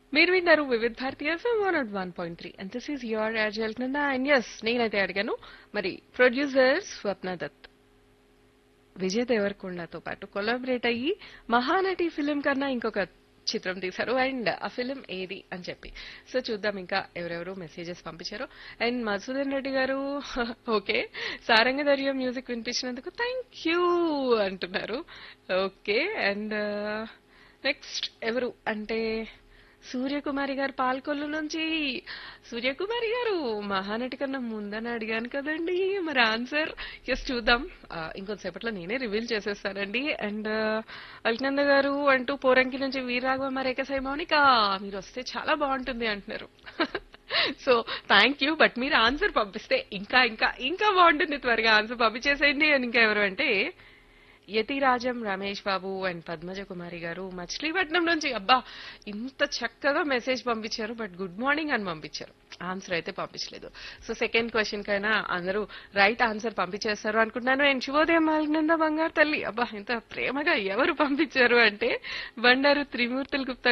మీరు విన్నారు Vividh Bharati FM one nought one point three and this is your యాజల్ కింద అండ్ ఎస్ నేనైతే అడిగాను మరి ప్రొడ్యూసర్ స్వప్న దత్ విజయ్ దేవరకొండతో పాటు కొలాబరేట్ అయ్యి మహానటి ఫిలిం కన్నా ఇంకొక చిత్రం తీశారు అండ్ ఆ ఫిలిం ఏది అని చెప్పి సో చూద్దాం ఇంకా ఎవరెవరు మెసేజెస్ పంపించారు అండ్ మధుసూదన్ రెడ్డి గారు ఓకే సారంగధర్యం మ్యూజిక్ వినిపించినందుకు థ్యాంక్ యూ అంటున్నారు ఓకే అండ్ నెక్స్ట్ ఎవరు అంటే సూర్యకుమారి గారు పాల్కొల్లు నుంచి సూర్యకుమారి గారు మహానటి కన్నా ముందని అడిగాను కదండి మరి ఆన్సర్ ఎస్ చూద్దాం ఆ, ఇంకొంతసేపట్లో నేనే రివీల్ చేసేస్తానండి అండ్ అల్కనంద గారు అంటూ పోరంకి నుంచి వీరాఘవ మరేకసాయి మౌనిక మీరు వస్తే చాలా బాగుంటుంది అంటున్నారు సో థ్యాంక్ యూ బట్ మీరు ఆన్సర్ పంపిస్తే ఇంకా ఇంకా ఇంకా బాగుంటుంది త్వరగా ఆన్సర్ పంపించేసేయండి అని ఇంకా ఎవరు అంటే యతిరాజం రమేష్ బాబు అండ్ పద్మజ కుమారి గారు మచిలీపట్నం నుంచి అబ్బా ఇంత చక్కగా మెసేజ్ పంపించారు బట్ గుడ్ మార్నింగ్ అని పంపించారు ఆన్సర్ అయితే పంపించలేదు సో సెకండ్ క్వశ్చన్ కైనా అందరూ రైట్ ఆన్సర్ పంపించేస్తారు అనుకుంటున్నాను అండ్ శుభోదయం మాలినంద బంగారు తల్లి అబ్బా ఇంత ప్రేమగా ఎవరు పంపించారు అంటే బండారు త్రిమూర్తులు గుప్తా